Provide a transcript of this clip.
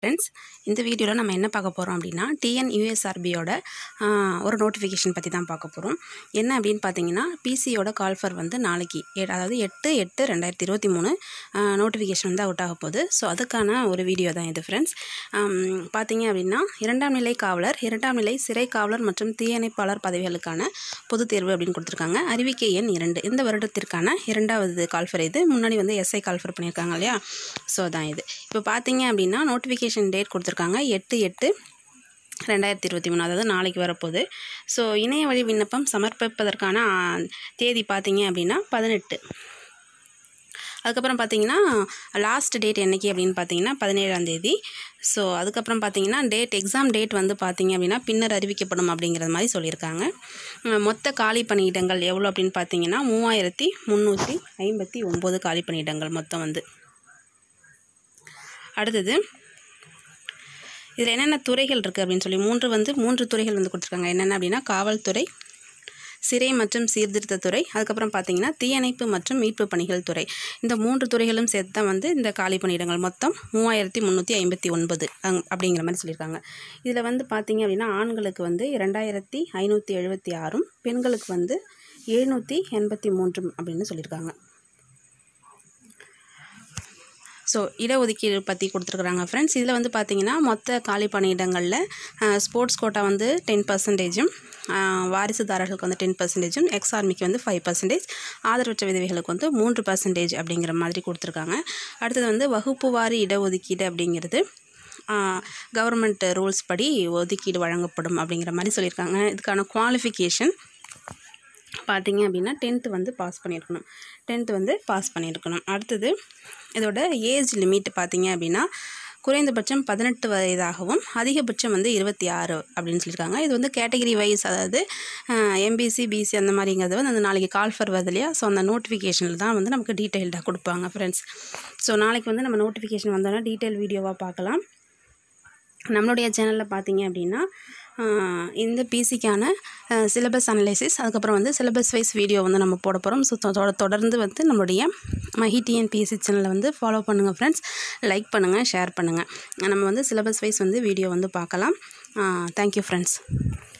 friends இந்த வீடியோவில் நம்ம என்ன பார்க்க போகிறோம் அப்படின்னா டிஎன் யூஎஸ்ஆர்பியோட ஒரு நோட்டிஃபிகேஷன் பற்றி தான் பார்க்க போகிறோம் என்ன அப்படின்னு பார்த்தீங்கன்னா பிசியோட கால்ஃபர் வந்து நாளைக்கு எ- அதாவது எட்டு எட்டு ரெண்டாயிரத்தி இருபத்தி மூணு நோட்டிஃபிகேஷன் வந்து அவுட் ஆக போகுது ஸோ அதுக்கான ஒரு வீடியோ தான் இது ஃப்ரெண்ட்ஸ் பார்த்தீங்க அப்படின்னா இரண்டாம் நிலை காவலர் இரண்டாம் நிலை சிறை காவலர் மற்றும் தீயணைப்பாளர் பதவிகளுக்கான பொதுத் தேர்வு அப்படின்னு கொடுத்துருக்காங்க அறிவிக்கை எண் இரண்டு இந்த வருடத்திற்கான இரண்டாவது கால்ஃபர் இது முன்னாடி வந்து எஸ்ஐ கால்ஃபர் பண்ணியிருக்காங்க இல்லையா ஸோ தான் இது இப்போ பார்த்தீங்க அப்படின்னா நோட்டிஃபிகேஷன் டேட் கொடுத்துருக்காங்க எட்டு எட்டு ரெண்டாயிரத்தி இருபத்தி மூணு அதாவது நாளைக்கு வரப்போகுது ஸோ இணைய வழி விண்ணப்பம் சமர்ப்பிப்பதற்கான ஆ, தேதி பார்த்தீங்க அப்படின்னா பதினெட்டு அதுக்கப்புறம் பார்த்தீங்கன்னா லாஸ்ட் டேட் என்னைக்கு அப்படின்னு பார்த்தீங்கன்னா பதினேழாம் தேதி ஸோ அதுக்கப்புறம் பார்த்தீங்கன்னா டேட் எக்ஸாம் டேட் வந்து பார்த்தீங்க அப்படின்னா பின்னர் அறிவிக்கப்படும் அப்படிங்கிற மாதிரி சொல்லியிருக்காங்க அஹ் மொத்த காலி பணியிடங்கள் எவ்வளோ அப்படின்னு பார்த்தீங்கன்னா மூவாயிரத்தி முந்நூற்றி ஐம்பத்தி ஒம்பது காலி பணியிடங்கள் மொத்தம் வந்து அடுத்தது இதில் என்னென்ன துறைகள் இருக்குது அப்படின்னு சொல்லி மூன்று வந்து மூன்று துறைகள் வந்து கொடுத்துருக்காங்க என்னென்ன அப்படின்னா காவல்துறை சிறை மற்றும் சீர்திருத்த துறை அதுக்கப்புறம் பார்த்தீங்கன்னா தீயணைப்பு மற்றும் மீட்பு பணிகள் துறை இந்த மூன்று துறைகளும் சேர்த்து தான் வந்து இந்த காலி பணியிடங்கள் மொத்தம் மூவாயிரத்தி முந்நூற்றி ஐம்பத்தி ஒன்பது அப்படிங்கிற மாதிரி சொல்லியிருக்காங்க இதில் வந்து பார்த்தீங்க அப்படின்னா ஆண்களுக்கு வந்து இரண்டாயிரத்தி ஐநூற்றி எழுபத்தி ஆறும் பெண்களுக்கு வந்து எழுநூற்றி எண்பத்தி மூன்றும் அப்படின்னு சொல்லியிருக்காங்க ஸோ இடஒதுக்கீடு பற்றி கொடுத்துருக்குறாங்க ஃப்ரெண்ட்ஸ் இதில் வந்து பார்த்தீங்கன்னா மொத்த காலி பணியிடங்களில் ஸ்போர்ட்ஸ் கோட்டா வந்து டென் பர்சன்டேஜும் வாரிசுதாரர்களுக்கு வந்து டென் பர்சன்டேஜும் எக்ஸ் ஆர்மிக்கு வந்து ஃபைவ் பர்சன்டேஜ் ஆதரவற்ற விதவைகளுக்கு வந்து மூன்று பர்சன்டேஜ் அப்படிங்கிற மாதிரி கொடுத்துருக்காங்க அடுத்தது வந்து வகுப்பு வாரி இடஒதுக்கீடு அப்படிங்கிறது கவர்மெண்ட் ரூல்ஸ் படி ஒதுக்கீடு வழங்கப்படும் அப்படிங்கிற மாதிரி சொல்லியிருக்காங்க இதுக்கான குவாலிஃபிகேஷன் பார்த்தீங்க அப்படின்னா டென்த்து வந்து பாஸ் பண்ணியிருக்கணும் டென்த்து வந்து பாஸ் பண்ணியிருக்கணும் அடுத்தது இதோட ஏஜ் லிமிட் பார்த்தீங்க அப்படின்னா குறைந்தபட்சம் பதினெட்டு வயதாகவும் அதிகபட்சம் வந்து இருபத்தி ஆறு அப்படின்னு சொல்லியிருக்காங்க இது வந்து கேட்டகரி வைஸ் அதாவது எம்பிசி பிசி அந்த மாதிரிங்கிறது வந்து அந்த நாளைக்கு கால்ஃபர் வருது இல்லையா ஸோ அந்த நோட்டிஃபிகேஷனில் தான் வந்து நமக்கு டீட்டெயில்டாக கொடுப்பாங்க ஃப்ரெண்ட்ஸ் ஸோ நாளைக்கு வந்து நம்ம நோட்டிஃபிகேஷன் வந்தோன்னா டீட்டெயில் வீடியோவாக பார்க்கலாம் நம்மளுடைய சேனலில் பார்த்தீங்க அப்படின்னா ஆஹ் இந்த பிசிக்கான சிலபஸ் அனலைசிஸ் அதுக்கப்புறம் வந்து சிலபஸ் வைஸ் வீடியோ வந்து நம்ம போட போகிறோம் ஸோ தொடர்ந்து வந்து நம்மளுடைய மஹி டிஎன்பிஎஸ்சி சேனலை வந்து ஃபாலோ பண்ணுங்கள் ஃப்ரெண்ட்ஸ் லைக் பண்ணுங்கள் ஷேர் பண்ணுங்கள் நம்ம வந்து சிலபஸ் வைஸ் வந்து வீடியோ வந்து பார்க்கலாம் தேங்க்யூ ஃப்ரெண்ட்ஸ்